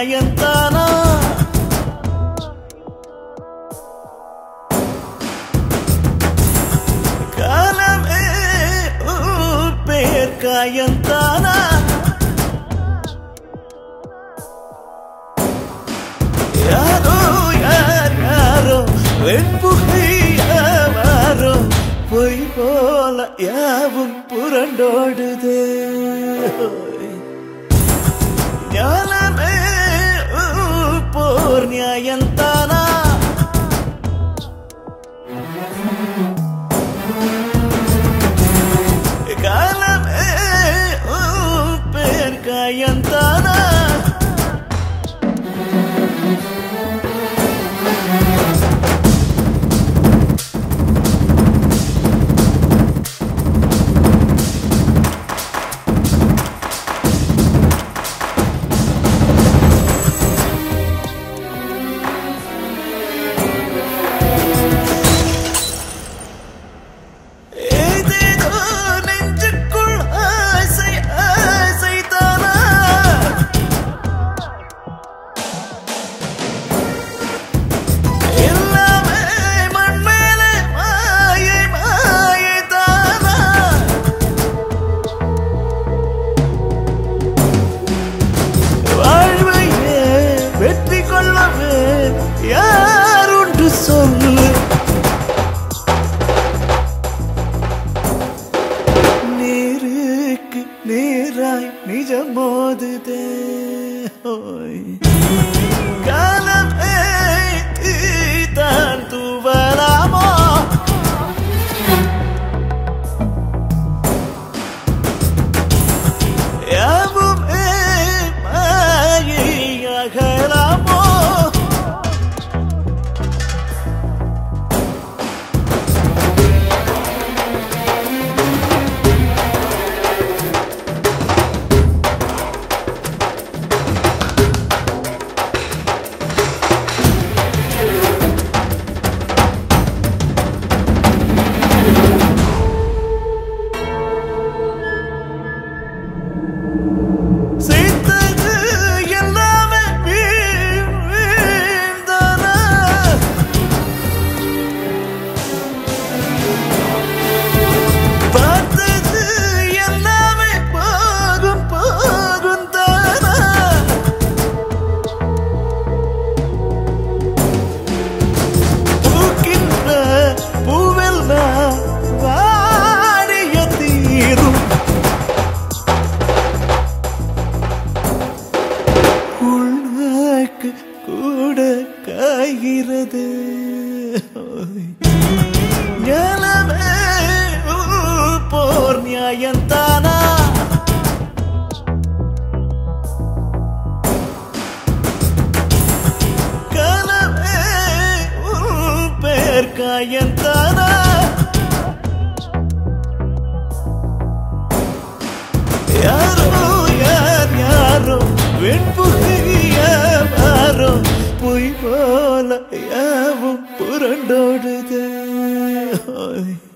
நியாயந்தானா காலமே ஊர் பேர் காயந்தானா யாரோ யார் யாரோ வெண்புகை யாரோ பொய் போல யாவும் புரண்டோடுது ஞானமே ஊர் போர் நியாயந்தானா காலமே ஊர் பேர் காயந்தானா ஏதேதோ நெஞ்சுக்குள் ஆசை ஆசை தானா எல்லாமே மண் மேலே மாயை மாயை தானா வாழ்வையே வெற்றி கொள்ளவே யாருண்டு சொல்லு நேருக்கு நேராய் நிஜம் மோதுதே ஓய். காலமே தான் தூவலாமோ யாவுமே மாயையாகலாமோ செய்தது எல்லாமே வீண் வீண்தானா? பார்த்தது எல்லாமே போகும் போகும் தானா பூக்கின்ற பூவெல்லாம் வாடிய தீரும் உள்நாக்கு கூட காய்கிறது ஞானமே போர் நியாயந்தானா காலமே பேர் காயந்தானா யாரோ யார் யாரோ வெண்புகைய யாரோ பொய் போல யாவும் புரண்டோடுது ஓய்.